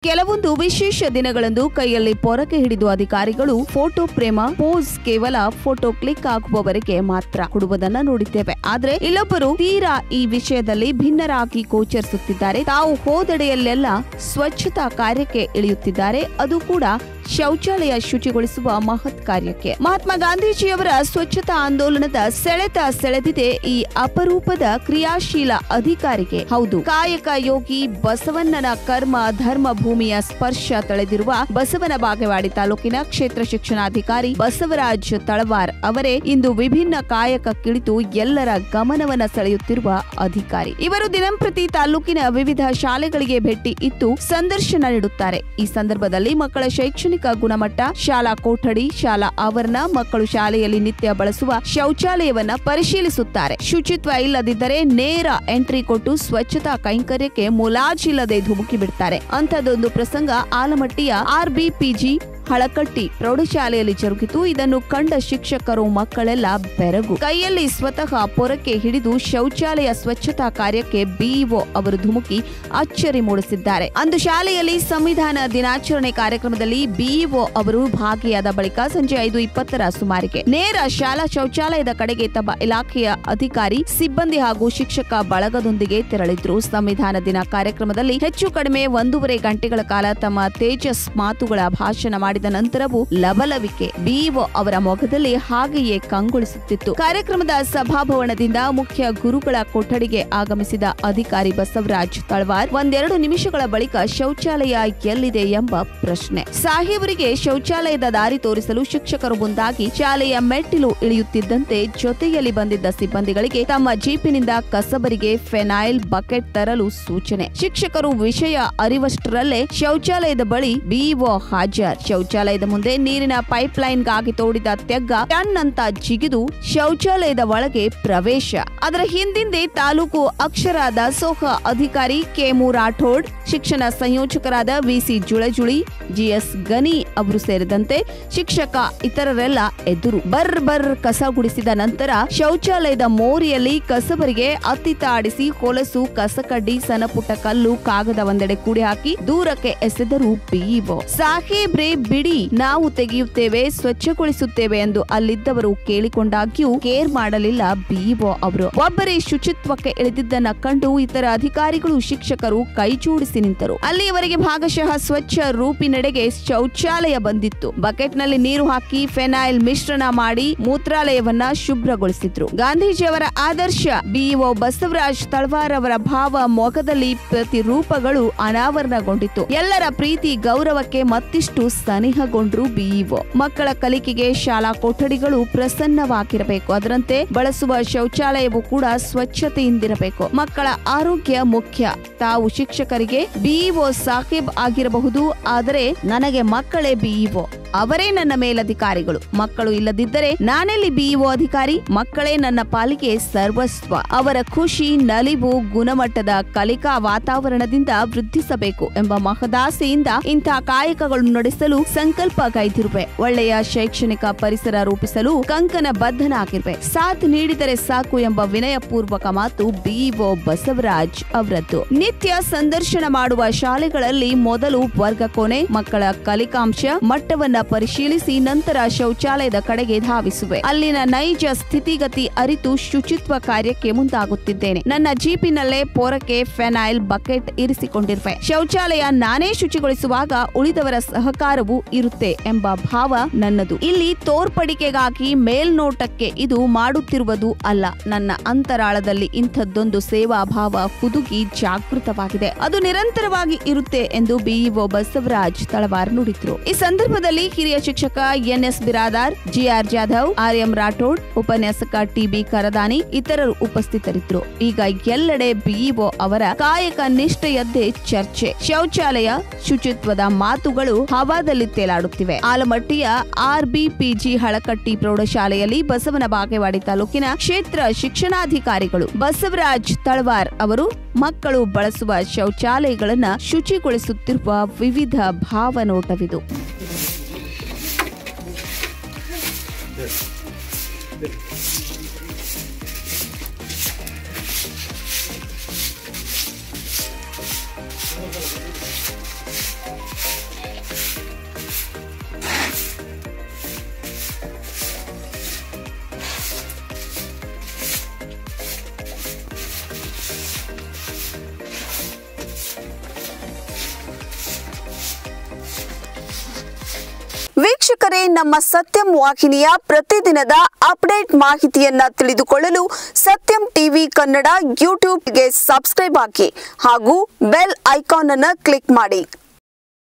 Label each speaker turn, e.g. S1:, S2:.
S1: ಕೆಲವೊಂದು ವಿಶೇಷ ದಿನಗಳಂದು ಕೈಯಲ್ಲಿ ಪೊರಕೆ ಹಿಡಿದು ಅಧಿಕಾರಿಗಳು ಫೋಟೋ ಪ್ರೇಮ ಪೋಸ್ ಕೇವಲ ಫೋಟೋ ಕ್ಲಿಕ್ ಆಗುವವರೆಗೆ ಮಾತ್ರ ಕೊಡುವುದನ್ನ ನೋಡಿದ್ದೇವೆ ಆದ್ರೆ ಇಲ್ಲೊಬ್ಬರು ತೀರಾ ಈ ವಿಷಯದಲ್ಲಿ ಭಿನ್ನರಾಗಿ ಗೋಚರಿಸುತ್ತಿದ್ದಾರೆ ತಾವು ಹೋದೆಡೆಯಲ್ಲೆಲ್ಲ ಸ್ವಚ್ಛತಾ ಕಾರ್ಯಕ್ಕೆ ಇಳಿಯುತ್ತಿದ್ದಾರೆ ಅದು ಕೂಡ ಶೌಚಾಲಯ ಶುಚಿಗೊಳಿಸುವ ಮಹತ್ ಕಾರ್ಯಕ್ಕೆ ಮಹಾತ್ಮ ಗಾಂಧೀಜಿಯವರ ಸ್ವಚ್ಛತಾ ಆಂದೋಲನದ ಸೆಳೆತ ಸೆಳೆದಿದೆ ಈ ಅಪರೂಪದ ಕ್ರಿಯಾಶೀಲ ಅಧಿಕಾರಿಗೆ ಹೌದು ಕಾಯಕ ಯೋಗಿ ಬಸವಣ್ಣನ ಕರ್ಮ ಧರ್ಮ ಭೂಮಿಯ ಸ್ಪರ್ಶ ತಳೆದಿರುವ ಬಸವನ ಬಾಗೇವಾಡಿ ತಾಲೂಕಿನ ಕ್ಷೇತ್ರ ಶಿಕ್ಷಣಾಧಿಕಾರಿ ಬಸವರಾಜ್ ತಳವಾರ್ ಅವರೇ ಇಂದು ವಿಭಿನ್ನ ಕಾಯಕಕ್ಕಿಳಿತು ಎಲ್ಲರ ಗಮನವನ್ನ ಸೆಳೆಯುತ್ತಿರುವ ಅಧಿಕಾರಿ ಇವರು ದಿನಂಪ್ರತಿ ತಾಲೂಕಿನ ವಿವಿಧ ಶಾಲೆಗಳಿಗೆ ಭೇಟಿ ಇತ್ತು ಸಂದರ್ಶನ ನೀಡುತ್ತಾರೆ ಈ ಸಂದರ್ಭದಲ್ಲಿ ಮಕ್ಕಳ ಶೈಕ್ಷಣಿಕ ಗುಣಮಟ್ಟ ಶಾಲಾ ಕೊಠಡಿ ಶಾಲಾ ಆವರಣ ಮಕ್ಕಳು ಶಾಲೆಯಲ್ಲಿ ನಿತ್ಯ ಬಳಸುವ ಶೌಚಾಲಯವನ್ನ ಪರಿಶೀಲಿಸುತ್ತಾರೆ ಶುಚಿತ್ವ ಇಲ್ಲದಿದ್ದರೆ ನೇರ ಎಂಟ್ರಿ ಕೊಟ್ಟು ಸ್ವಚ್ಛತಾ ಕೈಂಕರ್ಯಕ್ಕೆ ಮುಲಾಜಿಲ್ಲದೆ ಧುಮುಕಿ ಬಿಡ್ತಾರೆ ಅಂಥದ್ದೊಂದು ಪ್ರಸಂಗ ಆಲಮಟ್ಟಿಯ ಆರ್ಬಿಪಿಜಿ ಹಳಕಟ್ಟಿ ಪ್ರೌಢಶಾಲೆಯಲ್ಲಿ ಜರುಗಿತು ಇದನ್ನು ಕಂಡ ಶಿಕ್ಷಕರು ಮಕ್ಕಳೆಲ್ಲ ಬೆರಗು ಕೈಯಲ್ಲಿ ಸ್ವತಃ ಪೊರಕೆ ಹಿಡಿದು ಶೌಚಾಲಯ ಸ್ವಚ್ಛತಾ ಕಾರ್ಯಕ್ಕೆ ಬಿಇಒ ಅವರು ಧುಮುಕಿ ಅಚ್ಚರಿ ಮೂಡಿಸಿದ್ದಾರೆ ಅಂದು ಶಾಲೆಯಲ್ಲಿ ಸಂವಿಧಾನ ದಿನಾಚರಣೆ ಕಾರ್ಯಕ್ರಮದಲ್ಲಿ ಬಿಇಒ ಅವರು ಭಾಗಿಯಾದ ಬಳಿಕ ಸಂಜೆ ಐದು ಇಪ್ಪತ್ತರ ಸುಮಾರಿಗೆ ನೇರ ಶಾಲಾ ಶೌಚಾಲಯದ ಕಡೆಗೆ ತಮ್ಮ ಇಲಾಖೆಯ ಅಧಿಕಾರಿ ಸಿಬ್ಬಂದಿ ಹಾಗೂ ಶಿಕ್ಷಕ ಬಳಗದೊಂದಿಗೆ ತೆರಳಿದ್ರು ಸಂವಿಧಾನ ದಿನ ಕಾರ್ಯಕ್ರಮದಲ್ಲಿ ಹೆಚ್ಚು ಕಡಿಮೆ ಒಂದೂವರೆ ಗಂಟೆಗಳ ಕಾಲ ತಮ್ಮ ತೇಜಸ್ ಮಾತುಗಳ ಭಾಷಣ ಮಾಡಿದ ನಂತರವೂ ಲವಲವಿಕೆ ಬಿಇಒ ಅವರ ಮೊಗದಲ್ಲಿ ಹಾಗೆಯೇ ಕಂಗೊಳಿಸುತ್ತಿತ್ತು ಕಾರ್ಯಕ್ರಮದ ಸಭಾಭವನದಿಂದ ಮುಖ್ಯ ಗುರುಗಳ ಕೊಠಡಿಗೆ ಆಗಮಿಸಿದ ಅಧಿಕಾರಿ ಬಸವರಾಜ್ ತಳವಾರ್ ಒಂದೆರಡು ನಿಮಿಷಗಳ ಬಳಿಕ ಶೌಚಾಲಯ ಎಲ್ಲಿದೆ ಎಂಬ ಪ್ರಶ್ನೆ ಸಾಹೇಬರಿಗೆ ಶೌಚಾಲಯದ ದಾರಿ ತೋರಿಸಲು ಶಿಕ್ಷಕರು ಮುಂದಾಗಿ ಶಾಲೆಯ ಮೆಟ್ಟಿಲು ಇಳಿಯುತ್ತಿದ್ದಂತೆ ಜೊತೆಯಲ್ಲಿ ಬಂದಿದ್ದ ಸಿಬ್ಬಂದಿಗಳಿಗೆ ತಮ್ಮ ಜೀಪಿನಿಂದ ಕಸಬರಿಗೆ ಫೆನೈಲ್ ಬಕೆಟ್ ತರಲು ಸೂಚನೆ ಶಿಕ್ಷಕರು ವಿಷಯ ಅರಿವಷ್ಟರಲ್ಲೇ ಶೌಚಾಲಯದ ಬಳಿ ಬಿಇಒ ಹಾಜರ್ ಶೌಚಾಲಯದ ಮುಂದೆ ನೀರಿನ ಪೈಪ್ ಲೈನ್ಗಾಗಿ ತೋಡಿದ ತೆಗ್ಗ ಟನ್ ಅಂತ ಜಿಗಿದು ಶೌಚಾಲಯದ ಒಳಗೆ ಪ್ರವೇಶ ಅದರ ಹಿಂದಿಂದೆ ತಾಲೂಕು ಅಕ್ಷರ ದಾಸೋಹ ಅಧಿಕಾರಿ ಕೆಮು ರಾಠೋಡ್ ಶಿಕ್ಷಣ ಸಂಯೋಜಕರಾದ ವಿಸಿ ಜುಳಜುಳಿ ಜಿಎಸ್ ಗನಿ ಅವರು ಸೇರಿದಂತೆ ಶಿಕ್ಷಕ ಇತರರೆಲ್ಲ ಎದುರು ಬರ್ ಬರ್ ಕಸ ಗುಡಿಸಿದ ನಂತರ ಶೌಚಾಲಯದ ಮೋರಿಯಲ್ಲಿ ಕಸಬರಿಗೆ ಅತ್ತಿತ್ತ ಆಡಿಸಿ ಹೊಲಸು ಕಸಕಡ್ಡಿ ಸಣ್ಣಪುಟ್ಟ ಕಲ್ಲು ಕಾಗದ ಒಂದೆಡೆ ಕೂಡಿ ಹಾಕಿ ದೂರಕ್ಕೆ ಎಸೆದರು ಬಿಇಒ ಸಾಹೇಬ್ರೆ ಬಿಡಿ ನಾವು ತೆಗೆಯುತ್ತೇವೆ ಸ್ವಚ್ಛಗೊಳಿಸುತ್ತೇವೆ ಎಂದು ಅಲ್ಲಿದ್ದವರು ಕೇಳಿಕೊಂಡಾಗ್ಯೂ ಕೇರ್ ಮಾಡಲಿಲ್ಲ ಬಿಇಒ ಅವರು ಒಬ್ಬರೇ ಶುಚಿತ್ವಕ್ಕೆ ಇಳಿದಿದ್ದನ್ನ ಕಂಡು ಇತರ ಅಧಿಕಾರಿಗಳು ಶಿಕ್ಷಕರು ಕೈ ಜೋಡಿಸಿ ನಿಂತರು ಅಲ್ಲಿಯವರೆಗೆ ಭಾಗಶಃ ಸ್ವಚ್ಛ ರೂಪಿನೆಡೆಗೆ ಶೌಚಾಲಯ ಬಂದಿತ್ತು ಬಕೆಟ್ನಲ್ಲಿ ನೀರು ಹಾಕಿ ಫೆನೈಲ್ ಮಿಶ್ರಣ ಮಾಡಿ ಮೂತ್ರಾಲಯವನ್ನ ಶುಭ್ರಗೊಳಿಸಿದ್ರು ಗಾಂಧೀಜಿಯವರ ಆದರ್ಶ ಬಿಇಒ ಬಸವರಾಜ್ ತಳವಾರ್ ಅವರ ಭಾವ ಮೊಗದಲ್ಲಿ ಪ್ರತಿರೂಪಗಳು ಅನಾವರಣಗೊಂಡಿತು ಎಲ್ಲರ ಪ್ರೀತಿ ಗೌರವಕ್ಕೆ ಮತ್ತಿಷ್ಟು ಸನಿಹಗೊಂಡ್ರು ಬಿಇಒ ಮಕ್ಕಳ ಕಲಿಕೆಗೆ ಶಾಲಾ ಕೊಠಡಿಗಳು ಪ್ರಸನ್ನವಾಗಿರಬೇಕು ಅದರಂತೆ ಬಳಸುವ ಶೌಚಾಲಯವು ಕೂಡ ಸ್ವಚ್ಛತೆಯಿಂದಿರಬೇಕು ಮಕ್ಕಳ ಆರೋಗ್ಯ ಮುಖ್ಯ ತಾವು ಶಿಕ್ಷಕರಿಗೆ ಬಿಇಒ ಸಾಹೇಬ್ ಆಗಿರಬಹುದು ಆದರೆ ನನಗೆ ಮಕ್ಕಳೇ ಬಿಇಒ ಅವರೇ ನನ್ನ ಮೇಲಧಿಕಾರಿಗಳು ಮಕ್ಕಳು ಇಲ್ಲದಿದ್ದರೆ ನಾನೆಲ್ಲಿ ಬಿಇಒ ಅಧಿಕಾರಿ ಮಕ್ಕಳೇ ನನ್ನ ಪಾಲಿಗೆ ಸರ್ವಸ್ವ ಅವರ ಖುಷಿ ನಲಿವು ಗುಣಮಟ್ಟದ ಕಲಿಕಾ ವಾತಾವರಣದಿಂದ ವೃದ್ಧಿಸಬೇಕು ಎಂಬ ಮಹದಾಸೆಯಿಂದ ಇಂಥ ಕಾಯಕಗಳನ್ನು ನಡೆಸಲು ಸಂಕಲ್ಪ ಕೈದಿರುವೆ ಒಳ್ಳೆಯ ಶೈಕ್ಷಣಿಕ ಪರಿಸರ ರೂಪಿಸಲು ಕಂಕನ ಬದ್ಧನಾಗಿರುವೆ ಸಾಥ್ ನೀಡಿದರೆ ಸಾಕು ಎಂಬ ವಿನಯಪೂರ್ವಕ ಮಾತು ಬಿಇಒ ಬಸವರಾಜ್ ಅವರದ್ದು ನಿತ್ಯ ಸಂದರ್ಶನ ಮಾಡುವ ಶಾಲೆಗಳಲ್ಲಿ ಮೊದಲು ವರ್ಗ ಕೋಣೆ ಮಕ್ಕಳ ಕಲಿಕಾಂಶ ಮಟ್ಟವನ್ನ ಪರಿಶೀಲಿಸಿ ನಂತರ ಶೌಚಾಲಯದ ಕಡೆಗೆ ಧಾವಿಸುವೆ ಅಲ್ಲಿನ ನೈಜ ಸ್ಥಿತಿಗತಿ ಅರಿತು ಶುಚಿತ್ವ ಕಾರ್ಯಕ್ಕೆ ಮುಂದಾಗುತ್ತಿದ್ದೇನೆ ನನ್ನ ಜೀಪಿನಲ್ಲೇ ಪೊರಕೆ ಫೆನೈಲ್ ಬಕೆಟ್ ಇರಿಸಿಕೊಂಡಿರುವೆ ಶೌಚಾಲಯ ನಾನೇ ಶುಚಿಗೊಳಿಸುವಾಗ ಉಳಿದವರ ಸಹಕಾರವೂ ಇರುತ್ತೆ ಎಂಬ ಭಾವ ನನ್ನದು ಇಲ್ಲಿ ತೋರ್ಪಡಿಕೆಗಾಗಿ ಮೇಲ್ನೋಟಕ್ಕೆ ಇದು ಮಾಡುತ್ತಿರುವುದು ಅಲ್ಲ ನನ್ನ ಅಂತರಾಳದಲ್ಲಿ ಇಂಥದ್ದೊಂದು ಸೇವಾ ಭಾವ ಹುದುಗಿ ಜಾಗೃತವಾಗಿದೆ ಅದು ನಿರಂತರವಾಗಿ ಇರುತ್ತೆ ಎಂದು ಬಿಇಒ ಬಸವರಾಜ್ ತಳವಾರ್ ನುಡಿದ್ರು ಈ ಸಂದರ್ಭದಲ್ಲಿ ಹಿರಿಯ ಶಿಕ್ಷಕ NS Biradar GR Jadhav R M Rathod ಉಪನ್ಯಾಸಕ ಟಿಬಿ ಕರದಾನಿ ಇತರರು ಉಪಸ್ಥಿತರಿದ್ದರು ಈಗ ಎಲ್ಲೆಡೆ ಬಿಇಒ ಅವರ ಕಾಯಕ ನಿಷ್ಠೆಯದ್ದೇ ಚರ್ಚೆ ಶೌಚಾಲಯ ಶುಚಿತ್ವದ ಮಾತುಗಳು ಹವಾದಲ್ಲಿ ತೇಲಾಡುತ್ತಿವೆ ಆಲಮಟ್ಟಿಯ ಆರ್ಬಿಪಿಜಿ ಹಳಕಟ್ಟಿ ಪ್ರೌಢಶಾಲೆಯಲ್ಲಿ ಬಸವನ ಬಾಗೇವಾಡಿ ತಾಲೂಕಿನ ಕ್ಷೇತ್ರ ಶಿಕ್ಷಣಾಧಿಕಾರಿಗಳು ಬಸವರಾಜ್ ತಳವಾರ್ ಅವರು ಮಕ್ಕಳು ಬಳಸುವ ಶೌಚಾಲಯಗಳನ್ನ ಶುಚಿಗೊಳಿಸುತ್ತಿರುವ ವಿವಿಧ ಭಾವನೋಟವಿದು
S2: ವೀಕ್ಷಕರೇ ನಮ್ಮ ಸತ್ಯಂ ವಾಹಿನಿಯ ಪ್ರತಿದಿನದ ಅಪ್ಡೇಟ್ ಮಾಹಿತಿಯನ್ನ ತಿಳಿದುಕೊಳ್ಳಲು ಸತ್ಯಂ ಟಿವಿ ಕನ್ನಡ ಯೂಟ್ಯೂಬ್ಗೆ ಸಬ್ಸ್ಕ್ರೈಬ್ ಹಾಕಿ ಹಾಗೂ ಬೆಲ್ ಐಕಾನ್ ಅನ್ನು ಕ್ಲಿಕ್ ಮಾಡಿ